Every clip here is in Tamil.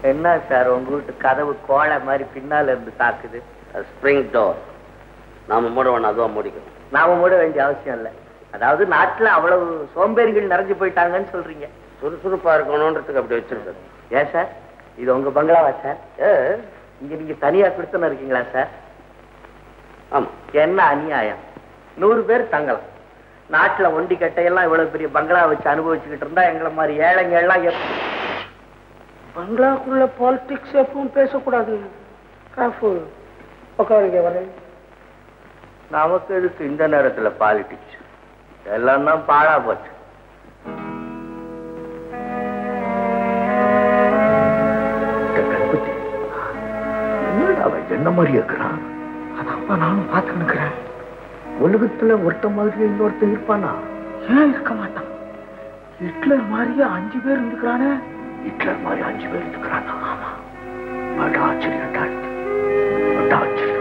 என்ன சார் உங்க வீட்டு கதவு கோழை மாதிரி பின்னால இருந்து தாக்குது ஸ்ப்ரிங் டோர் நாம மூட வேணாம் அதுவா முடிக்கணும் நாம மூட வேண்டிய அவசியம் இல்லை அதாவது நாட்டுல அவ்வளவு சோம்பேறிகள் நிறைஞ்சு போயிட்டாங்கன்னு சொல்றீங்க சுறுசுறுப்பா இருக்கணும்ன்றதுக்கு அப்படி வச்சிருக்கது ஏன் சார் இது உங்க பங்களாவா சார் ஏ இங்க நீங்க தனியா கொடுத்துன்னு இருக்கீங்களா சார் ஆமா என்ன அநியாயம் நூறு பேர் தங்கலாம் நாட்டுல ஒண்டி கட்டையெல்லாம் இவ்வளவு பெரிய பங்களா வச்சு அனுபவிச்சுக்கிட்டு இருந்தா எங்களை மாதிரி ஏழைங்க எல்லாம் எப்- பங்களாக்குள்ள பாலிடிக்ஸ் எப்பவும் பேசக்கூடாது காஃபு உட்காருங்க வரேன் நமக்கு எதுக்கு இந்த நேரத்துல பாலிடிக்ஸ் எல்லாம் தான் பாழா போச்சு அவன் என்ன மாதிரி இருக்கிறான் அதான் நானும் பார்த்து நிற்கிறேன் உலகத்துல ஒருத்த மாதிரி இன்னொருத்தன் இருப்பானா ஏன் இருக்க மாட்டான் ஹிட்லர் மாதிரியே அஞ்சு பேர் இருந்துக்கிறானே ஹிட்லர் மாதிரி அஞ்சு பேர் இருக்கிறானா ஆமா பட ஆச்சரியம் தான் பட ஆச்சரியம்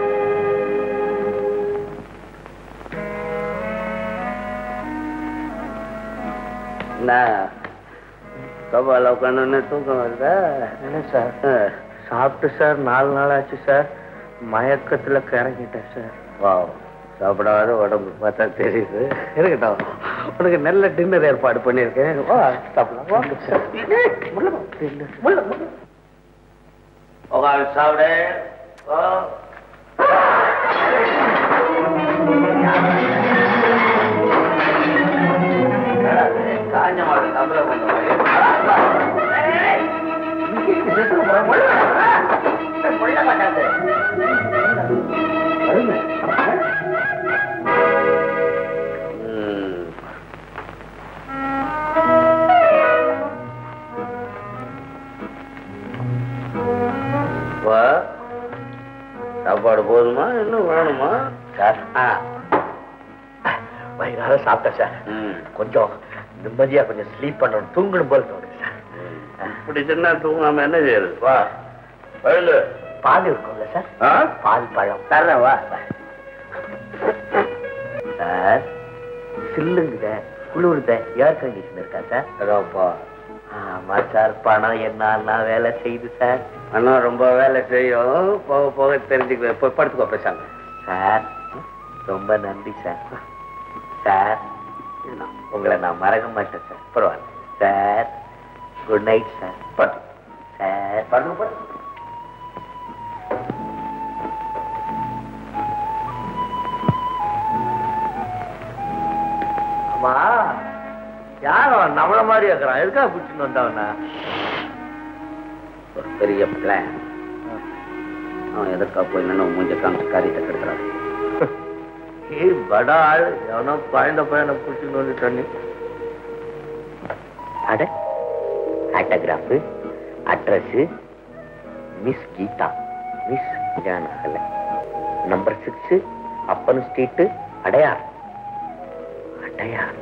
என்ன சோபால உட்காந்து தூக்கம் வருதா என்ன சார் சாப்பிட்டு சார் நாலு நாள் ஆச்சு சார் மயக்கத்துல கிறங்கிட்டேன் சார் வாவ் சாப்பிடாத உடம்பு பார்த்தா தெரியுது இருக்கட்டும் உனக்கு நல்ல டின்னர் ஏற்பாடு பண்ணியிருக்கேன் வா சாப்பிடலாம் வா உட்காந்து சாப்பிடு வா. என்னடா இது? காஞ்ச மாடு தம்பல கொண்ட மாதிரி. ம். வா சாப்பாடு போதுமா இன்னும் வேணுமா சார் ஆ வயிறார சாப்பிட்டேன் சார் ம் கொஞ்சம் நிம்மதியா கொஞ்சம் ஸ்லீப் பண்ணணும் தூங்கணும் போல தோணுது சார் இப்படி சின்ன தூங்காம என்ன செய்யறது வா வயலு பால் இருக்கும்ல சார் ஆ பால் பழம் தர்றேன் வா சார் சில்லுங்குத குளிருத ஏர் கண்டிஷன் இருக்கா சார் அதாப்பா ஆமா சார் பணம் என்ன வேலை செய்யுது சார் அண்ணா ரொம்ப வேலை செய்யும் போக போக தெரிஞ்சுக்க போய் படுத்துக்கோ பேசாம சார் ரொம்ப நன்றி சார் சார் உங்களை நான் மறக்க மாட்டேன் சார் பரவாயில்ல சார் குட் நைட் சார் படு சார் படுங்க படு அம்மா யார் அவன் நம்மள மாதிரி இருக்கிறான் எதுக்காக பிடிச்சின்னு வந்தவனா ஒரு பெரிய பிளான் அவன் எதற்கா போய் நின்று மூஞ்ச காமிச்சு காரியத்தை கெடுக்கிறான் ஏ படா ஆள் எவனோ குழந்த பையனை பிடிச்சின்னு வந்துட்டு நீ அட autograph address miss Geetha miss ஜானகல நம்பர் சிக்ஸ் அப்பன் ஸ்ட்ரீட்டு அடையார் அடையார்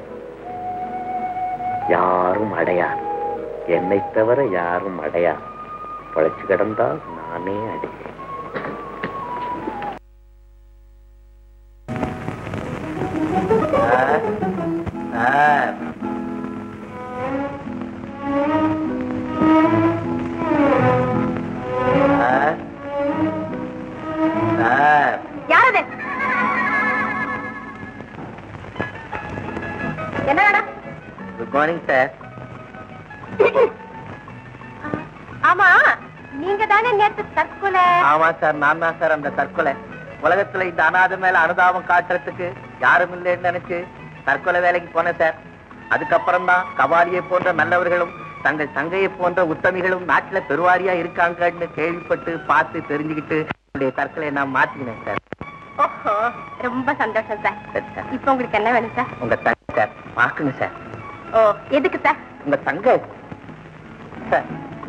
யாரும் அடையார் என்னை தவிர யாரும் அடையார் பழைச்சு கிடந்தால் நானே அடையேன் சார் சார் சார் சார் யாரது என்ன வேணும் குட் மார்னிங் சார் ஆமா நீங்க தானே நேத்து தற்கொலை ஆமா சார் நான் தான் சார் அந்த தற்கொலை உலகத்துல இந்த அனாதை மேல அனுதாபம் காட்டுறதுக்கு யாரும் இல்லைன்னு நினைச்சு தற்கொலை வேலைக்கு போனேன் சார் அதுக்கப்புறம் தான் கபாலியை போன்ற நல்லவர்களும் தங்கள் தங்கையை போன்ற உத்தமிகளும் நாட்டுல பெருவாரியா இருக்காங்கன்னு கேள்விப்பட்டு பார்த்து தெரிஞ்சுக்கிட்டு என்னுடைய தற்கொலையை நான் மாத்தினேன் சார் ஓஹோ ரொம்ப சந்தோஷம் சார் சரி சார் இப்போ உங்களுக்கு என்ன வேணும் சார் உங்க தங்கை சார் பார்க்கணும் சார் ஓ எதுக்கு சார் உங்க தங்கை சார்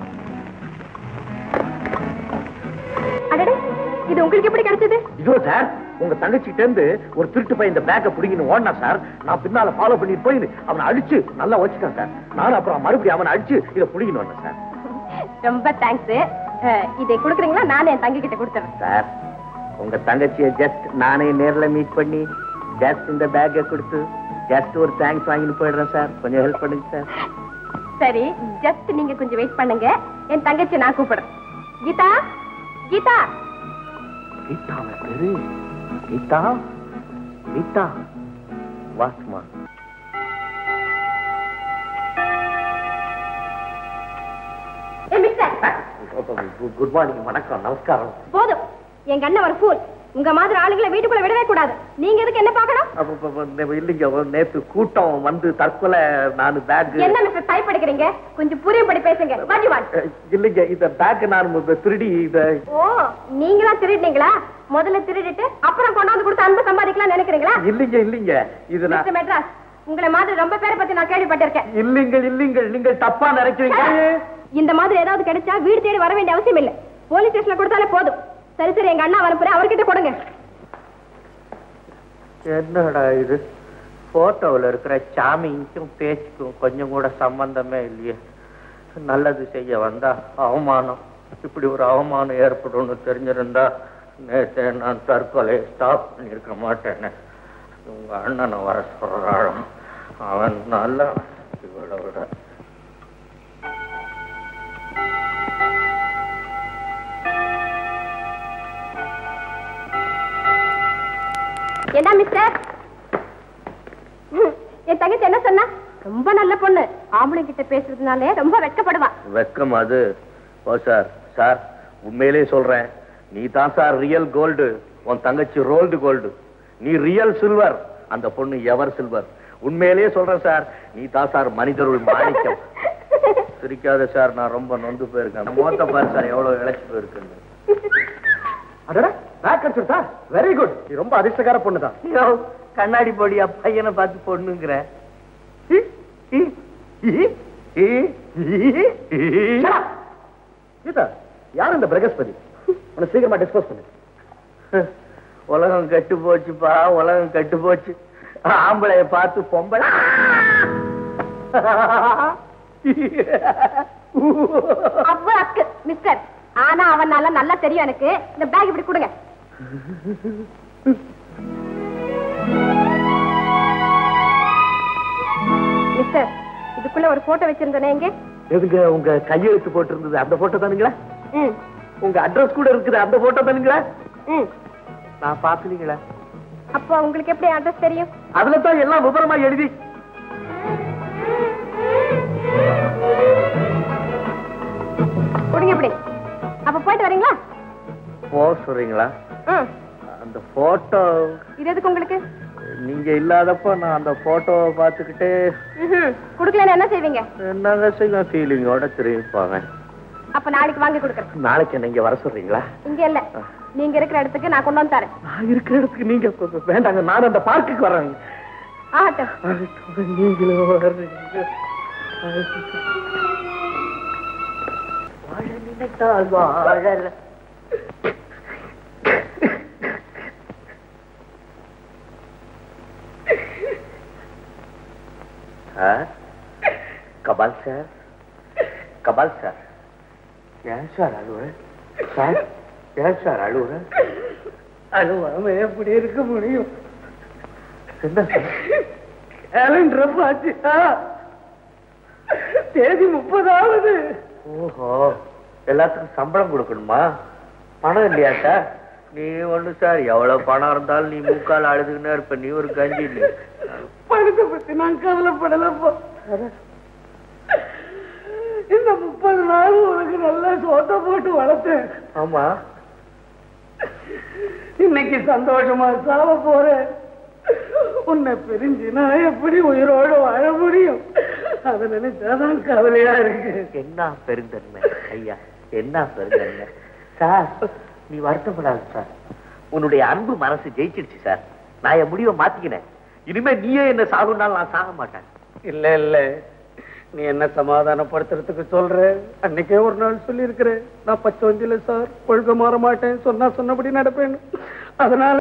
அடடே இது உங்களுக்கு எப்படி கிடைச்சது இதோ சார் உங்க தங்கச்சிட்ட இருந்து ஒரு திருட்டு பையன் இந்த பேக்கை பிடிக்கணும் ஓடினா சார் நான் பின்னால ஃபாலோ பண்ணிட்டு போய் அவனை அடிச்சு நல்லா வச்சுட்டேன் சார் நானும் அப்புறம் மறுபடியும் அவனை அடிச்சு இதை பிடிக்கணும் வந்தேன் சார் ரொம்ப தேங்க்ஸ் இதை கொடுக்குறீங்களா நானே என் தங்கி கிட்ட கொடுத்துறேன் சார் உங்க தங்கச்சியை ஜஸ்ட் நானே நேர்ல மீட் பண்ணி ஜஸ்ட் இந்த பேக்கை கொடுத்து ஜஸ்ட் ஒரு தேங்க்ஸ் வாங்கிட்டு போயிடுறேன் சார் கொஞ்சம் ஹெல்ப் பண்ணுங்க சார் சரி ஜஸ்ட் நீங்க கொஞ்சம் வெயிட் பண்ணுங்க என் தங்கச்சி நான் கூப்பிடுறேன் கீதா கீதா கீதாவை பேரு கீதா கீதா வாஸ்மா ஏ மிஸ்டர் குட் மார்னிங் வணக்கம் நமஸ்காரம் போதும் எங்க அண்ணன் ஒரு ஃபூல் உங்க மாதிரி ஆளுங்களை வீட்டுக்குள்ள விடவே கூடாது நீங்க எதுக்கு என்ன பார்க்கணும் அப்ப, அப்ப, அப்ப, நே- இல்லைங்க ஒரு நேத்து கூட்டம் வந்து தற்கொலை நான் பேக் என்ன மிஸ்டர் டைப் அடிக்கிறீங்க கொஞ்சம் புரியும்படி பேசுங்க வாட் யூ வாண்ட் இல்லைங்க இந்த பேக் நான் இப்ப திருடி இத ஓ நீங்களா திருடினீங்களா முதல்ல திருடிட்டு அப்புறம் கொண்டாந்து கொடுத்து அன்பு சம்பாதிக்கலாம் நினைக்கிறீங்களா இல்லைங்க இல்லைங்க இது நான் மிஸ்டர் மெட்ராஸ் உங்களை மாதிரி ரொம்ப பேரை பத்தி நான் கேள்விப்பட்டிருக்கேன் இல்லைங்க இல்லைங்க நீங்கள் தப்பா நினைக்கிறீங்க இந்த மாதிரி ஏதாவது கிடைச்சா வீடு தேடி வர வேண்டிய அவசியம் இல்ல போலீஸ் ஸ்டேஷன்ல கொடுத்தாலே போதும் சரி சரி எங்க அண்ணா அனுப்புறேன் அவர்கிட்ட கொடுங்க என்னடா இது போட்டோவில் இருக்கிற சாமிக்கும் பேச்சுக்கும் கொஞ்சம் கூட சம்பந்தமே இல்லையே நல்லது செய்ய வந்தா அவமானம் இப்படி ஒரு அவமானம் ஏற்படும்னு தெரிஞ்சிருந்தா நேற்று நான் தற்கொலை ஸ்டாப் பண்ணியிருக்க மாட்டேனே உங்க அண்ணனை வர சொல்றான் அவன் நல்ல இவளை விட என்ன மிஸ்டர் ம், என் தங்கச்சி என்ன சொன்னா ரொம்ப நல்ல பொண்ணு ஆம்பளை கிட்ட பேசுறதுனாலே ரொம்ப வெட்கப்படுவா வெக்கம் அது ஓ சார் சார் உண்மையிலே சொல்றேன் நீ தான் சார் ரியல் கோல்டு உன் தங்கச்சி ரோல்டு கோல்டு நீ ரியல் சில்வர் அந்த பொண்ணு எவர் சில்வர் உண்மையிலேயே சொல்றேன் சார் நீ தான் சார் மனிதருள் மாணிக்கம் சிரிக்காத சார் நான் ரொம்ப நொந்து போயிருக்கேன் மோத்த பாரு சார் எவ்வளவு இழைச்சி போயிருக்குன்னு அடடா பேக் அடிச்சிருத்தா வெரி குட் நீ ரொம்ப அதிர்ஷ்டக்கார பொண்ணு தான் ஐயோ, கண்ணாடி போடியா பையனை பார்த்து பொண்ணுங்கிற கீதா யார் இந்த பிரகஸ்பதி உன்னை சீக்கிரமா டிஸ்போஸ் பண்ணு உலகம் கெட்டு போச்சுப்பா உலகம் கெட்டு போச்சு ஆம்பளைய பார்த்து பொம்பளை அவ்வளவு அக்கு மிஸ்டர் ஆனா அவனால நல்லா தெரியும் எனக்கு இந்த பேக் இப்படி கொடுங்க மிஸ்டர் இதுக்குள்ள ஒரு போட்டோ வச்சிருந்தேனே எங்க எதுங்க உங்க கையெழுத்து போட்டிருந்தது அந்த போட்டோ தானுங்களா ம் உங்க அட்ரஸ் கூட இருக்குது அந்த போட்டோ தானுங்களா ம் நான் பாத்துலீங்களா அப்போ உங்களுக்கு எப்படி அட்ரஸ் தெரியும் அதுல தான் எல்லாம் விவரமா எழுதி கொடுங்க இப்படி அப்ப போயிட்டு வரீங்களா போ சொல்றீங்களா ம் அந்த போட்டோ இது எதுக்கு உங்களுக்கு நீங்க இல்லாதப்ப நான் அந்த போட்டோவை பார்த்துக்கிட்டு ம்ஹும். கொடுக்கலன்னா என்ன செய்வீங்க என்னங்க செய்யும் ஃபீலிங்கோட திரும்பிப்பாங்க அப்ப நாளைக்கு வாங்கி கொடுக்குறேன் நாளைக்கு என்ன இங்க வர சொல்றீங்களா இங்க இல்ல நீங்க இருக்கிற இடத்துக்கு நான் கொண்டு வந்து தரேன் நான் இருக்கிற இடத்துக்கு நீங்க கொஞ்சம் வேண்டாங்க நான் அந்த பார்க்குக்கு வரேங்க ஆகட்டும் நீங்களும் வர்றீங்க வாழ நினைத்தால் வாழல சார் கபால் சார் கபால் சார் ஏன் சார் அழுவுற சார் ஏன் சார் அழுவுற அழுவாம எப்படி இருக்க முடியும் என்ன சார் கேலண்டர் பாத்தியா தேதி முப்பதாவது ஓஹோ எல்லாத்துக்கும் சம்பளம் கொடுக்கணுமா பணம் இல்லையா சார் நீ ஒண்ணு சார் எவ்வளவு பணம் இருந்தாலும் நீ மூக்கால் அழுதுகிட்டே இருப்ப நீ ஒரு கஞ்சி நீ பணத்தை பத்தி நான் கவலைப்படலப்பா இந்த முப்பது நாள் உனக்கு நல்லா சோத்த போட்டு வளர்த்தேன் ஆமா இன்னைக்கு சந்தோஷமா சாவ போறேன் உன்னை பிரிஞ்சு நான் எப்படி உயிரோடு வாழ முடியும் அதை நினைச்சாதான் கவலையா இருக்கு என்ன பெருந்தன்மை ஐயா என்ன பெருந்தன்மை சார் நீ வருத்தப்படாத சார் உன்னுடைய அன்பு மனசு ஜெயிச்சிடுச்சு சார் நான் என் முடிவை மாத்திக்கினேன் இனிமே நீயே என்ன சாகுனாலும் நான் சாக மாட்டேன் இல்ல இல்ல நீ என்ன சமாதானப்படுத்துறதுக்கு சொல்ற அன்னைக்கே ஒரு நாள் சொல்லி நான் பச்சை வந்தியில சார் ஒழுக்க மாற மாட்டேன் சொன்னா சொன்னபடி நடப்பேன் அதனால